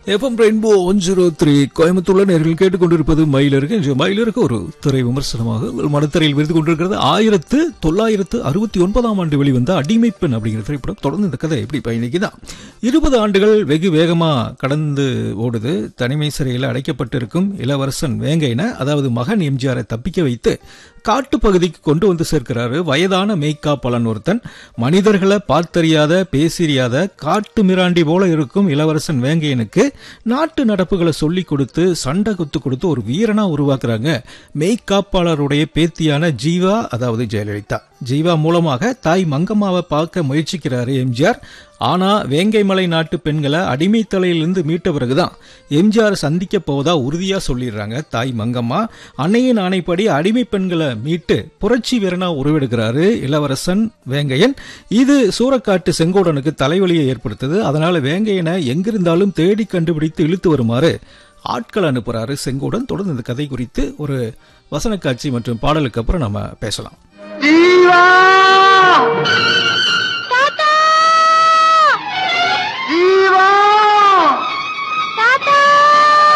FM rainbow one zero three கோயம்புத்தூர்ல நேர்கள் கேட்டுக்கொண்டிருப்பது மயிலிருக்கு இன்று மயிலிருக்கு ஒரு திரை விமர்சனமாக உங்கள் மனத்திரையில் விருது கொண்டிருக்கிறது ஆயிரத்து தொள்ளாயிரத்து அறுபத்தி ஒன்பதாம் ஆண்டு வெளிவந்த அடிமைப்பெண் அப்படிங்கிற திரைப்படம் தொடர்ந்து இந்த கதை எப்படி பயணிக்குதான் இருபது ஆண்டுகள் வெகு வேகமா கடந்து ஓடுது தனிமை சிறையில் அடைக்கப்பட்டிருக்கும் இளவரசன் வேங்கைன அதாவது மகன் எம்ஜிஆரை தப்பிக்க வைத்து காட்டு பகுதிக்கு கொண்டு வந்து சேர்க்கிறாரு வயதான மேய்க்கா பலன் ஒருத்தன் மனிதர்களை பார்த்தறியாத பேசிறியாத காட்டு மிராண்டி போல இருக்கும் இளவரசன் வேங்கையனுக்கு நாட்டு நடப்புகளை சொல்லி கொடுத்து சண்டை குத்து கொடுத்து ஒரு வீரனா உருவாக்குறாங்க மெய்க்காப்பாளருடைய பேத்தியான ஜீவா அதாவது ஜெயலலிதா ஜீவா மூலமாக தாய் மங்கம்மாவை பார்க்க முயற்சிக்கிறாரு எம்ஜிஆர் ஆனா வேங்கைமலை நாட்டு பெண்களை அடிமை தலையிலிருந்து மீட்ட பிறகுதான் எம்ஜிஆர் சந்திக்க போவதா உறுதியா சொல்லிடுறாங்க தாய் மங்கம்மா அன்னையின் ஆணைப்படி அடிமை பெண்களை மீட்டு புரட்சி வீரனா உருவெடுக்கிறாரு இளவரசன் வேங்கையன் இது சூரக்காட்டு செங்கோடனுக்கு தலைவலியை ஏற்படுத்துது அதனால வேங்கையனை எங்கிருந்தாலும் தேடி கண்டுபிடித்து இழுத்து வருமாறு ஆட்கள் அனுப்புறாரு செங்கோடன் தொடர்ந்து இந்த கதை குறித்து ஒரு வசனக்காட்சி மற்றும் பாடலுக்கு அப்புறம் நம்ம பேசலாம் ஜீவா